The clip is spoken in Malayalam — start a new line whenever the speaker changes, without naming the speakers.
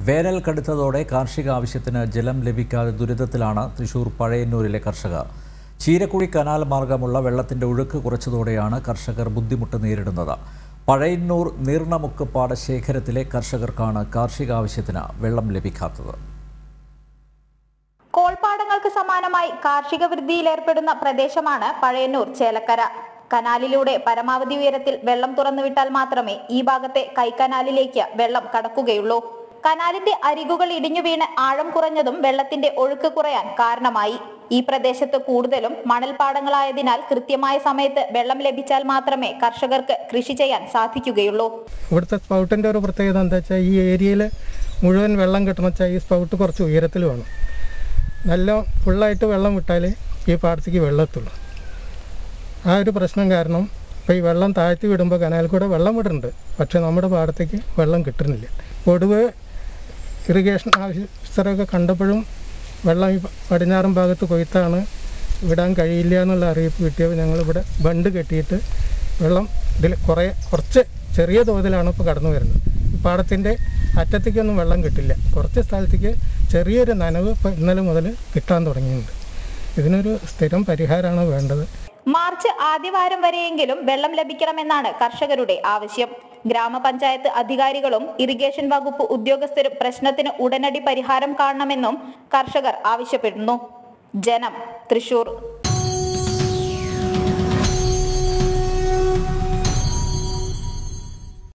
വേനൽ കടുത്തതോടെ കാർഷിക ആവശ്യത്തിന് ജലം ലഭിക്കാതെ ദുരിതത്തിലാണ് തൃശൂർ പഴയന്നൂരിലെ കർഷകർ ചീരക്കുഴി കനാൽ മാർഗമുള്ള വെള്ളത്തിന്റെ ഒഴുക്ക് കുറച്ചതോടെയാണ് കർഷകർ ബുദ്ധിമുട്ട് നേരിടുന്നത് പഴയന്നൂർ നീർണമുക്ക് പാടശേഖരത്തിലെ കർഷകർക്കാണ് കാർഷിക ആവശ്യത്തിന് വെള്ളം ലഭിക്കാത്തത്
കോൾപ്പാടങ്ങൾക്ക് സമാനമായി കാർഷിക വൃദ്ധിയിലേർപ്പെടുന്ന പ്രദേശമാണ് പഴയന്നൂർ ചേലക്കര കനാലിലൂടെ പരമാവധി ഉയരത്തിൽ വെള്ളം തുറന്നുവിട്ടാൽ മാത്രമേ ഈ ഭാഗത്തെ കൈക്കനാലിലേക്ക് വെള്ളം കടക്കുകയുള്ളൂ കനാലിന്റെ അരികുകൾ ഇടിഞ്ഞു വീണ് ആഴം കുറഞ്ഞതും വെള്ളത്തിന്റെ ഒഴുക്ക് കുറയാൻ കാരണമായി ഈ പ്രദേശത്ത് കൂടുതലും മണൽപ്പാടങ്ങളായതിനാൽ കൃത്യമായ സമയത്ത് വെള്ളം ലഭിച്ചാൽ മാത്രമേ കർഷകർക്ക് കൃഷി ചെയ്യാൻ സാധിക്കുകയുള്ളൂ
ഇവിടുത്തെ സ്പൗട്ടിൻ്റെ ഒരു പ്രത്യേകത എന്താ വെച്ചാൽ ഈ ഏരിയയിൽ മുഴുവൻ വെള്ളം കിട്ടണം വെച്ചാൽ ഈ സ്പൗട്ട് കുറച്ച് ഉയരത്തിൽ വേണം നല്ല ഫുള്ളായിട്ട് വെള്ളം വിട്ടാലേ ഈ പാടത്തേക്ക് വെള്ളം എത്തുള്ളൂ ആ ഒരു പ്രശ്നം കാരണം ഇപ്പോൾ ഈ വെള്ളം താഴ്ത്തി വിടുമ്പോൾ കനാലിൽ കൂടെ വെള്ളം വിടുന്നുണ്ട് പക്ഷേ നമ്മുടെ പാടത്തേക്ക് വെള്ളം കിട്ടുന്നില്ല ഒടുവ് ഇറിഗേഷൻ ഓഫീസറൊക്കെ കണ്ടപ്പോഴും വെള്ളം ഈ പടിഞ്ഞാറൻ ഭാഗത്ത് കൊയ്ത്താണ് വിടാൻ കഴിയില്ല എന്നുള്ള അറിയിപ്പ് കിട്ടിയപ്പോൾ ഞങ്ങളിവിടെ ബണ്ട് കെട്ടിയിട്ട് വെള്ളം ഇതിൽ കുറേ കുറച്ച് ചെറിയ തോതിലാണ് ഇപ്പോൾ കടന്നു വരുന്നത് ഈ പാടത്തിൻ്റെ അറ്റത്തേക്കൊന്നും വെള്ളം കിട്ടില്ല കുറച്ച് സ്ഥലത്തേക്ക് ചെറിയൊരു നനവ് ഇപ്പോൾ ഇന്നലെ മുതൽ കിട്ടാൻ തുടങ്ങിയിട്ടുണ്ട് ഇതിനൊരു സ്ഥിരം പരിഹാരമാണ് വേണ്ടത്
മാർച്ച് ആദ്യവാരം വരെയെങ്കിലും വെള്ളം ലഭിക്കണമെന്നാണ് കർഷകരുടെ ആവശ്യം ഗ്രാമപഞ്ചായത്ത് അധികാരികളും ഇറിഗേഷൻ വകുപ്പ് ഉദ്യോഗസ്ഥരും പ്രശ്നത്തിന് ഉടനടി പരിഹാരം കാണണമെന്നും കർഷകർ ആവശ്യപ്പെടുന്നു ജനം തൃശൂർ